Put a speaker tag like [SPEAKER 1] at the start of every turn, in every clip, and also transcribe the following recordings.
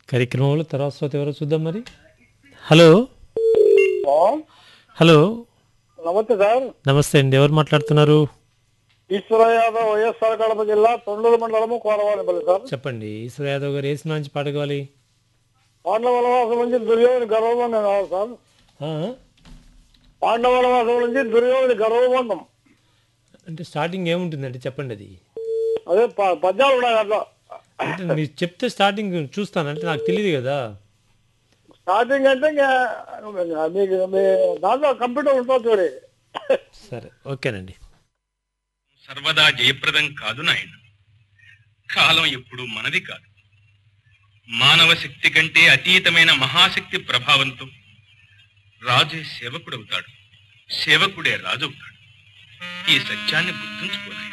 [SPEAKER 1] కార్యక్రమంలో తర్వాత శ్రోత ఎవరో చూద్దాం మరి హలో
[SPEAKER 2] హలో
[SPEAKER 1] హలో
[SPEAKER 2] నమస్తే సార్
[SPEAKER 1] నమస్తే అండి ఎవరు మాట్లాడుతున్నారు
[SPEAKER 2] ఈశ్వర యాదవ్ వైఎస్ఆర్ కడప జిల్లా తొండూరు మండలము కోరవానిపల్లి సార్
[SPEAKER 1] చెప్పండి ఈశ్వర యాదవ్ గారు ఏ సినిమా నుంచి పాట కావాలి
[SPEAKER 2] పాండవ వనవాసం నుంచి దుర్యోధని గర్వబంధం కావాలి సార్
[SPEAKER 1] ఆ?
[SPEAKER 2] పాండవ వనవాసం నుంచి దుర్యోధని గర్వబంధం
[SPEAKER 1] అంటే స్టార్టింగ్ ఏముంటుందండి చెప్పండి అది
[SPEAKER 2] అదే ప- పద్యాలు ఉన్నాయి అట్లా
[SPEAKER 1] అంటే మీరు చెప్తే స్టార్టింగ్ చూస్తాను అంటే నాకు తెలియదు కదా
[SPEAKER 2] స్టార్టింగ్ అంటే ఇంకా మీకు మీ దాంట్లో కంప్యూటర్ ఉంటుంది చూడి
[SPEAKER 1] సరే ఓకేనండి
[SPEAKER 3] సర్వదా జయప్రదం కాదు నాయన కాలం ఎప్పుడు మనది కాదు మానవ శక్తి కంటే అతీతమైన మహాశక్తి ప్రభావంతో రాజే సేవకుడవుతాడు సేవకుడే రాజవుతాడు ఈ సత్యాన్ని గుర్తుంచుకో నాయన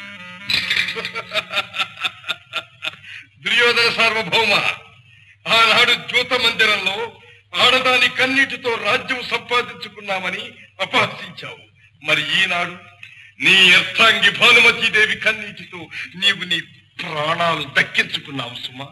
[SPEAKER 4] దుర్యోధన సార్వభౌమ ఆనాడు జ్యోత మందిరంలో ఆడదాని కన్నీటితో రాజ్యం సంపాదించుకున్నామని అపహసించావు మరి ఈనాడు నీ అర్థాంగి భానుమతీదేవి కన్నీటితో నీవు నీ ప్రాణాలు దక్కించుకున్నావు సుమా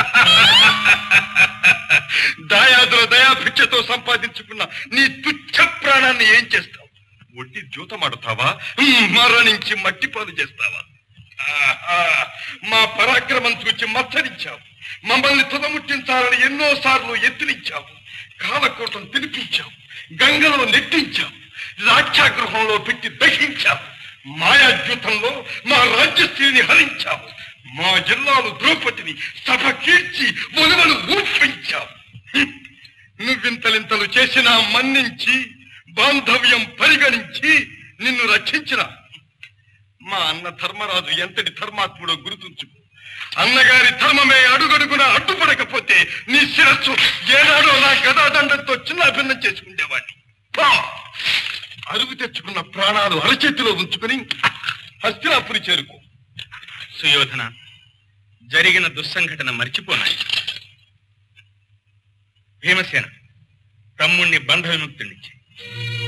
[SPEAKER 4] దాయాదుల దయాభిక్షతో సంపాదించుకున్న నీ తుచ్చ ప్రాణాన్ని ఏం చేస్తావు ఒట్టి జూతమాడుతావా మరణించి మట్టిపాలు చేస్తావా ఆహా! మా పరాక్రమం చూచి మచ్చరించావు మమ్మల్ని తుదముట్టించాలని ఎన్నో సార్లు ఎత్తునిచ్చావు కాలకోటం తినిపించావు గంగలో నెట్టించావు రాక్షాగృహంలో పెట్టి దహించావు మాయాద్యూతంలో మా రాజ్యశ్రీని హరించావు మా జిల్లాలు ద్రౌపదిని సభ కీర్చి ఒలువలు ఊపించావు హ్మ్. నువ్వింతలింతలు చేసినా మన్నించి బాంధవ్యం పరిగణించి నిన్ను రక్షించిన మా అన్న ధర్మరాజు ఎంతటి ధర్మాత్ముడో గుర్తుంచుకో అన్నగారి ధర్మమే అడుగడుగున అడ్డుపడకపోతే నీ శిరస్సు ఏనాడో నా గదాదండంతో చిన్న భిన్నం చేసి ఉండేవాడిని పో! అరుగు తెచ్చుకున్న ప్రాణాలు అరచేతిలో ఉంచుకుని హస్తినాపురి చేరుకో
[SPEAKER 3] సుయోధన జరిగిన దుస్సంఘటన మర్చిపోనాయి భీమసేన తమ్ముణ్ణి బంధ విముక్తుడిచ్చి